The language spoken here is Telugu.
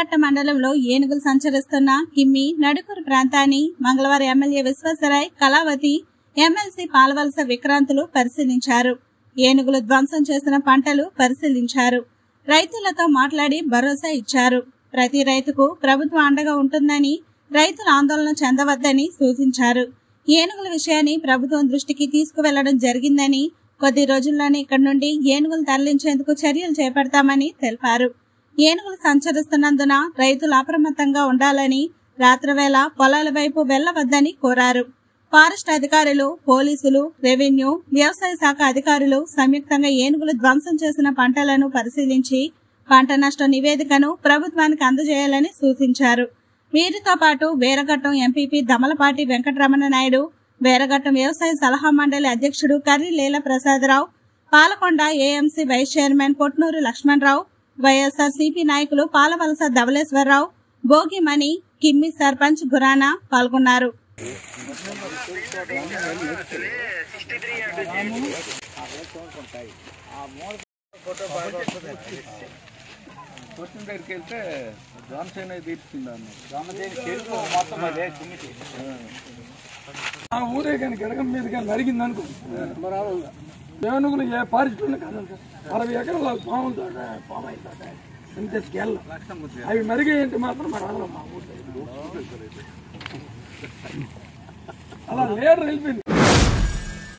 ఆనకట్ట మండలంలో ఏనుగులు సంచరిస్తున్న కిమ్మి నడుకూరు ప్రాంతాన్ని మంగళవారం ఎమ్మెల్యే విశ్వేశ్వరాయ్ కళావతి ఎమ్మెల్సీ పాలవలస విక్రాంతులు పరిశీలించారు ఏనుగులు ధ్వంసం చేసిన పంటలు పరిశీలించారు రైతులతో మాట్లాడి భరోసా ఇచ్చారు ప్రతి రైతుకు ప్రభుత్వం అండగా ఉంటుందని రైతులు ఆందోళన చెందవద్దని సూచించారు ఏనుగుల విషయాన్ని ప్రభుత్వం దృష్టికి తీసుకువెళ్లడం జరిగిందని కొద్ది రోజుల్లోనే ఇక్కడి నుండి ఏనుగులు తరలించేందుకు చర్యలు చేపడతామని తెలిపారు ఏనుగులు సంచరిస్తున్నందున రైతులు అప్రమత్తంగా ఉండాలని రాత్రివేళ పొలాల వైపు వెళ్లవద్దని కోరారు ఫారెస్ట్ అధికారులు పోలీసులు రెవెన్యూ వ్యవసాయ శాఖ అధికారులు సంయుక్తంగా ఏనుగులు ధ్వంసం చేసిన పంటలను పరిశీలించి పంట నష్ట నివేదికను ప్రభుత్వానికి అందజేయాలని సూచించారు వీరితో పాటు వీరఘట్టం ఎంపీపీ దమలపాటి వెంకటరమణ నాయుడు వీరఘట్టం వ్యవసాయ సలహా మండలి అధ్యక్షుడు Karri Leela Prasadarao Palakonda AMC vice chairman Potnuru Lakshmanarao YSR CP నాయకులు పాలవలస ధవలేశ్వరరావు భోగిమణి కిమ్మి సర్పంచ్ గురానా పాల్గొన్నారు కొట్టిన దగ్గరికి వెళ్తే రామసేన తీర్చింది ఆ ఊరే కానీ గడగం మీద కానీ నరిగింది అనుకో మరి అలా ఏనుగులు ఏ పారిశ్రామిక కాదంట అరవై ఎకరాల పాములు తోట పామాయిల తోట ఇంత స్కేల్ అవి మరిగాయంటే మాత్రం మరి అలా మా ఊరు అలా లేరు వెళ్ళిపోయింది